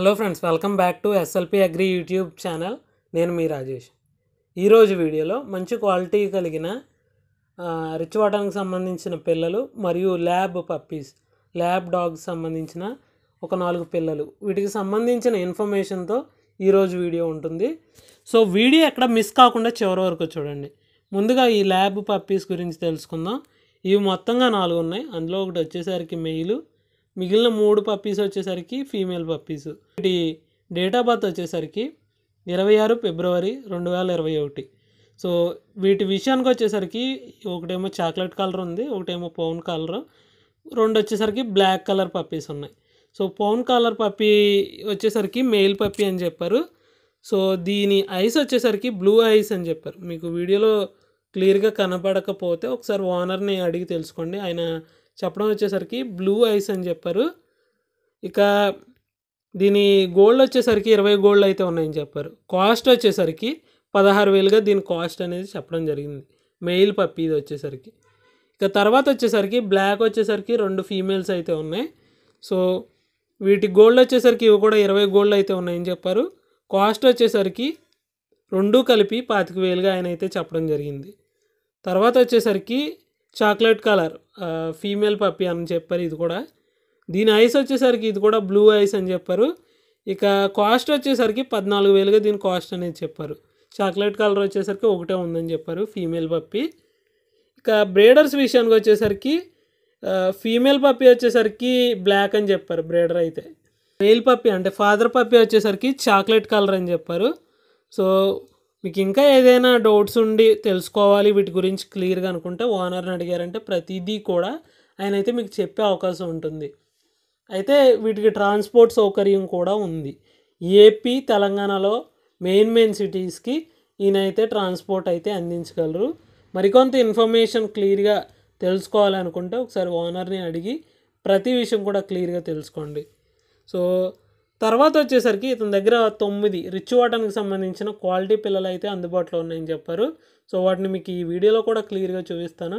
hello friends welcome back to SLP agri YouTube channel నేను మీ రాజేష్ ఈరోజు వీడియోలో మంచి క్వాలిటీ కలిగిన ఆ, రిచ్ వాటానికి సంబంధించిన పిల్లలు మరియు ల్యాబ్ పప్పీస్ ల్యాబ్ డాగ్స్ సంబంధించిన ఒక నాలుగు పిల్లలు వీటికి సంబంధించిన ఇన్ఫర్మేషన్తో ఈరోజు వీడియో ఉంటుంది సో వీడియో ఎక్కడ మిస్ కాకుండా చివరి వరకు చూడండి ముందుగా ఈ ల్యాబ్ పప్పీస్ గురించి తెలుసుకుందాం ఇవి మొత్తంగా నాలుగు ఉన్నాయి అందులో ఒకటి వచ్చేసరికి మెయిల్ మిగిలిన మూడు పప్పీస్ వచ్చేసరికి ఫీమేల్ పప్పీస్ వీటి డేట్ ఆఫ్ బర్త్ వచ్చేసరికి ఇరవై ఆరు ఫిబ్రవరి రెండు వేల ఇరవై ఒకటి సో వీటి విషయానికి వచ్చేసరికి ఒకటేమో చాక్లెట్ కలర్ ఉంది ఒకటేమో పౌన్ కలర్ రెండు వచ్చేసరికి బ్లాక్ కలర్ పప్పీస్ ఉన్నాయి సో పౌన్ కలర్ పప్పీ వచ్చేసరికి మెయిల్ పప్పీ అని చెప్పారు సో దీని ఐస్ వచ్చేసరికి బ్లూ ఐస్ అని చెప్పారు మీకు వీడియోలో క్లియర్గా కనపడకపోతే ఒకసారి ఓనర్ని అడిగి తెలుసుకోండి ఆయన చెప్పడం వచ్చేసరికి బ్లూ ఐస్ అని చెప్పారు ఇక దీని గోల్డ్ వచ్చేసరికి ఇరవై గోల్డ్ అయితే ఉన్నాయని చెప్పారు కాస్ట్ వచ్చేసరికి పదహారు వేలుగా దీని కాస్ట్ అనేది చెప్పడం జరిగింది మెయిల్ పప్పి ఇది వచ్చేసరికి ఇక తర్వాత వచ్చేసరికి బ్లాక్ వచ్చేసరికి రెండు ఫీమేల్స్ అయితే ఉన్నాయి సో వీటి గోల్డ్ వచ్చేసరికి ఇవి కూడా ఇరవై గోల్డ్ అయితే ఉన్నాయని చెప్పారు కాస్ట్ వచ్చేసరికి రెండు కలిపి పాతిక వేలుగా ఆయన అయితే చెప్పడం జరిగింది తర్వాత వచ్చేసరికి చాక్లెట్ కలర్ ఫీమేల్ పప్పి అని చెప్పారు ఇది కూడా దీని ఐస్ వచ్చేసరికి ఇది కూడా బ్లూ ఐస్ అని చెప్పారు ఇక కాస్ట్ వచ్చేసరికి పద్నాలుగు వేలుగా దీని కాస్ట్ అనేది చెప్పారు చాక్లెట్ కలర్ వచ్చేసరికి ఒకటే ఉందని చెప్పారు ఫీమేల్ పప్పి ఇక బ్రేడర్స్ విషయానికి వచ్చేసరికి ఫీమేల్ పప్పి వచ్చేసరికి బ్లాక్ అని చెప్పారు బ్రేడర్ అయితే మేల్ పప్పి అంటే ఫాదర్ పప్పి వచ్చేసరికి చాక్లెట్ కలర్ అని చెప్పారు సో మీకు ఇంకా ఏదైనా డౌట్స్ ఉండి తెలుసుకోవాలి వీటి గురించి క్లియర్గా అనుకుంటే ఓనర్ని అడిగారంటే ప్రతిదీ కూడా ఆయన అయితే మీకు చెప్పే అవకాశం ఉంటుంది అయితే వీటికి ట్రాన్స్పోర్ట్ సౌకర్యం కూడా ఉంది ఏపీ తెలంగాణలో మెయిన్ మెయిన్ సిటీస్కి ఈయన అయితే ట్రాన్స్పోర్ట్ అయితే అందించగలరు మరికొంత ఇన్ఫర్మేషన్ క్లియర్గా తెలుసుకోవాలనుకుంటే ఒకసారి ఓనర్ని అడిగి ప్రతి విషయం కూడా క్లియర్గా తెలుసుకోండి సో తర్వాత వచ్చేసరికి ఇతని దగ్గర తొమ్మిది రిచ్ వాటానికి సంబంధించిన క్వాలిటీ పిల్లలు అయితే అందుబాటులో ఉన్నాయని చెప్పారు సో వాటిని మీకు ఈ వీడియోలో కూడా క్లియర్గా చూపిస్తాను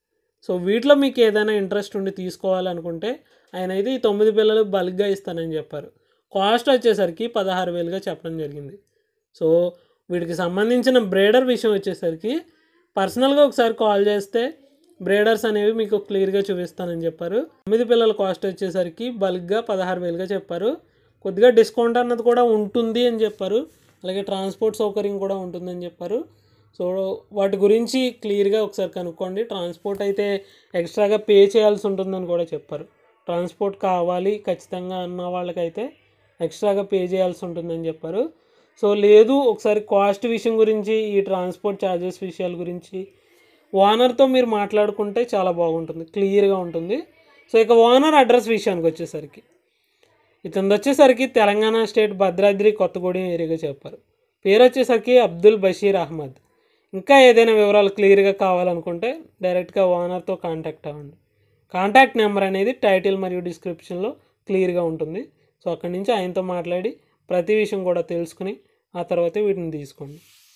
సో వీటిలో మీకు ఏదైనా ఇంట్రెస్ట్ ఉండి తీసుకోవాలనుకుంటే ఆయన అయితే ఈ తొమ్మిది పిల్లలు బల్క్గా ఇస్తానని చెప్పారు కాస్ట్ వచ్చేసరికి పదహారు వేలుగా చెప్పడం జరిగింది సో వీటికి సంబంధించిన బ్రేడర్ విషయం వచ్చేసరికి పర్సనల్గా ఒకసారి కాల్ చేస్తే బ్రేడర్స్ అనేవి మీకు క్లియర్గా చూపిస్తానని చెప్పారు తొమ్మిది పిల్లల కాస్ట్ వచ్చేసరికి బల్క్గా పదహారు వేలుగా చెప్పారు కొద్దిగా డిస్కౌంట్ అన్నది కూడా ఉంటుంది అని చెప్పారు అలాగే ట్రాన్స్పోర్ట్ సౌకర్యం కూడా ఉంటుందని చెప్పారు సో వాటి గురించి క్లియర్గా ఒకసారి కనుక్కోండి ట్రాన్స్పోర్ట్ అయితే ఎక్స్ట్రాగా పే చేయాల్సి ఉంటుందని కూడా చెప్పారు ట్రాన్స్పోర్ట్ కావాలి ఖచ్చితంగా అన్న వాళ్ళకైతే ఎక్స్ట్రాగా పే చేయాల్సి ఉంటుందని చెప్పారు సో లేదు ఒకసారి కాస్ట్ విషయం గురించి ఈ ట్రాన్స్పోర్ట్ ఛార్జెస్ విషయాల గురించి ఓనర్తో మీరు మాట్లాడుకుంటే చాలా బాగుంటుంది క్లియర్గా ఉంటుంది సో ఇక ఓనర్ అడ్రస్ విషయానికి వచ్చేసరికి ఇతను వచ్చేసరికి తెలంగాణ స్టేట్ భద్రాద్రి కొత్తగూడెం ఏరియాగా చెప్పారు పేరు వచ్చేసరికి అబ్దుల్ బషీర్ అహ్మద్ ఇంకా ఏదైనా వివరాలు క్లియర్గా కావాలనుకుంటే డైరెక్ట్గా ఓనర్తో కాంటాక్ట్ అవ్వండి కాంటాక్ట్ నెంబర్ అనేది టైటిల్ మరియు డిస్క్రిప్షన్లో క్లియర్గా ఉంటుంది సో అక్కడి నుంచి ఆయనతో మాట్లాడి ప్రతి విషయం కూడా తెలుసుకుని ఆ తర్వాతే వీటిని తీసుకోండి